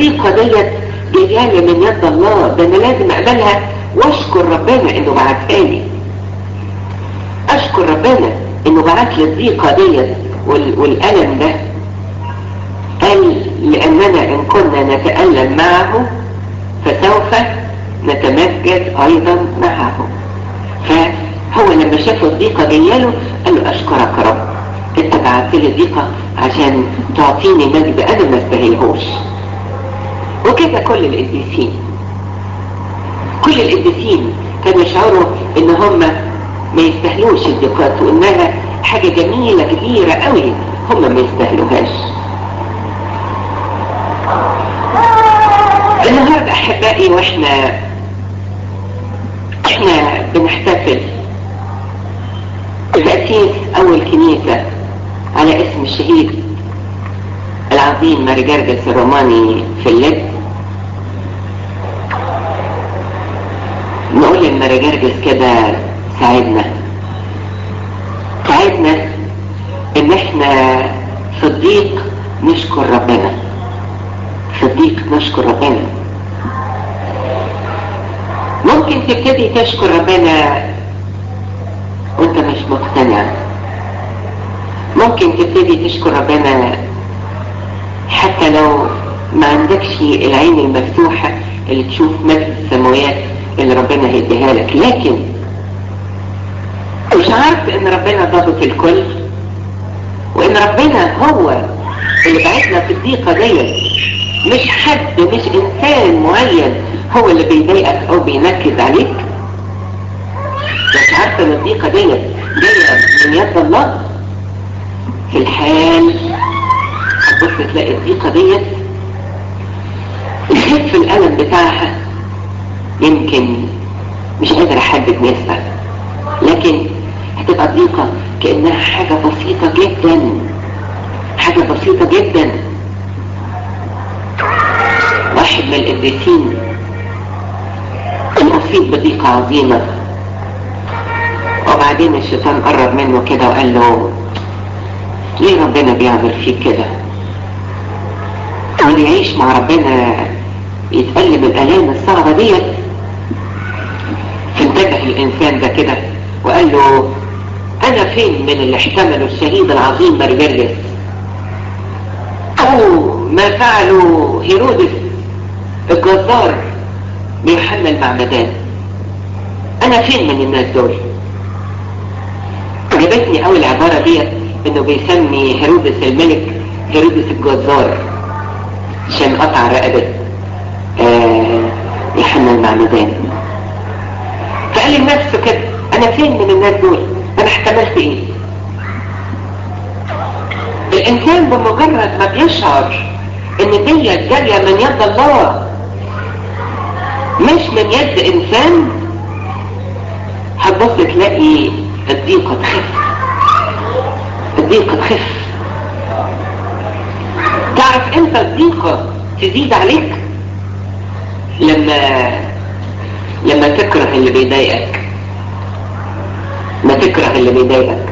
الضيقة ديت جاية من يد الله ده انا لازم اقبلها واشكر ربنا انه بعتها لي اشكر ربنا انه بعت لي الضيقة ديت وال... والألم ده قال لأننا إن كنا نتألم معه فسوف نتمجد أيضا معه فهو لما شاف الضيقة جايله قال له أشكرك يا رب انت بعت لي ضيقة عشان تعطيني مجد أنا ما استاهلهوش وكده كل القديسين كل القديسين كانوا يشعروا ان هم ما يستاهلوش الضيقات وانها حاجة جميلة كبيرة قوي هم ما يستاهلوهاش النهاردة احبائي واحنا احنا بنحتفل بتأسيس اول كنيسة على اسم الشهيد العظيم ماري جرجس الروماني في اللب نقول لماري جرجس كده ساعدنا ساعدنا ان احنا في الضيق نشكر ربنا في الضيق نشكر ربنا ممكن تبتدي تشكر ربنا وانت مش مقتنع ممكن تبتدي تشكر ربنا حتى لو ما عندكش العين المفتوحة اللي تشوف مجد السماوات اللي ربنا هيديها لك لكن مش عارف ان ربنا ضابط الكل وان ربنا هو اللي بعتنا في الضيقة ديت مش حد مش انسان معين هو اللي بيضايقك او بينكد عليك مش عارفه ان الضيقة ديت جاية من يد الله في الحال هتبص تلاقي الضيقة ديت الخف الألم بتاعها يمكن مش قادر احدد نسبة لكن هتبقى ضيقة كأنها حاجة بسيطة جدا حاجة بسيطة جدا واحد من القديسين كان أصيب بضيقة عظيمة وبعدين الشيطان قرب منه كده وقال له ليه ربنا بيعمل فيك كده واللي يعيش مع ربنا يتألم الآلام الصعبة ديت فانتبه الإنسان ده كده وقال له أنا فين من اللي احتملوا الشهيد العظيم برجرجس أو ما فعله هيرودس الجزار بيوحنا المعمدان أنا فين من الناس دول عجبتني أول العبارة ديت إنه بيسمي هيرودس الملك هيرودس الجزار عشان قطع رقبة آه يوحنا المعمدان فقال لنفسه كده انا فين من الناس دول انا احتملت ايه الانسان بمجرد ما بيشعر ان ديت جاية من يد الله مش من يد انسان هتبص تلاقي الضيقة تخف الضيقة تخف تعرف امتى الضيقة تزيد عليك لما لما تكره اللي بيضايقك ما تكره اللي بيضايقك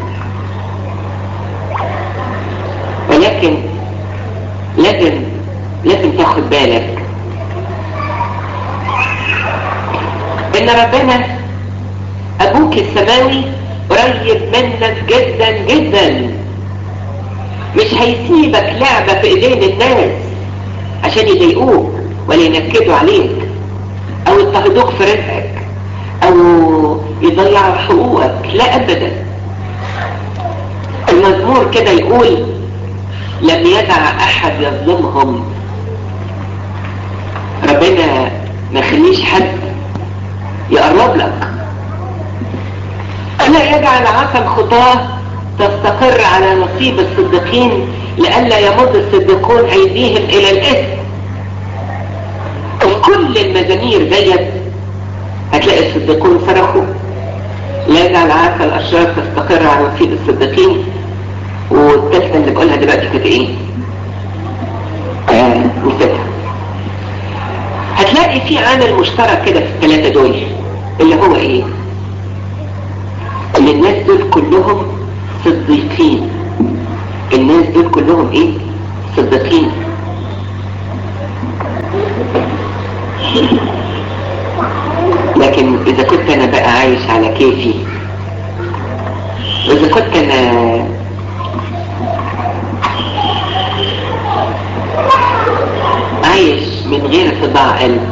ولكن لازم لازم تاخد بالك ان ربنا ابوك السماوي قريب منك جدا جدا مش هيسيبك لعبة في ايدين الناس عشان يضايقوك ولا ينكدوا عليك او يضطهدوك في رزقك او يضيعوا حقوقك لا ابدا المزمور كده يقول لم يدع احد يظلمهم ربنا ما يخليش حد يقرب لك الا يجعل عصا الخطاه تستقر على نصيب الصديقين لئلا يمض الصديقون ايديهم الى الاثم كل المزامير ديت هتلاقي الصديقون صرخوا لا يجعل عسى الاشرار تستقر على نصيب الصديقين والثالثه اللي بقولها دلوقتي كانت ايه؟ آه نسيتها هتلاقي في عامل مشترك كده في الثلاثه دول اللي هو ايه؟ ان الناس دول كلهم صديقين الناس دول كلهم ايه؟ صديقين لكن اذا كنت انا بقى عايش على كيفي واذا كنت انا عايش من غير طباع قلب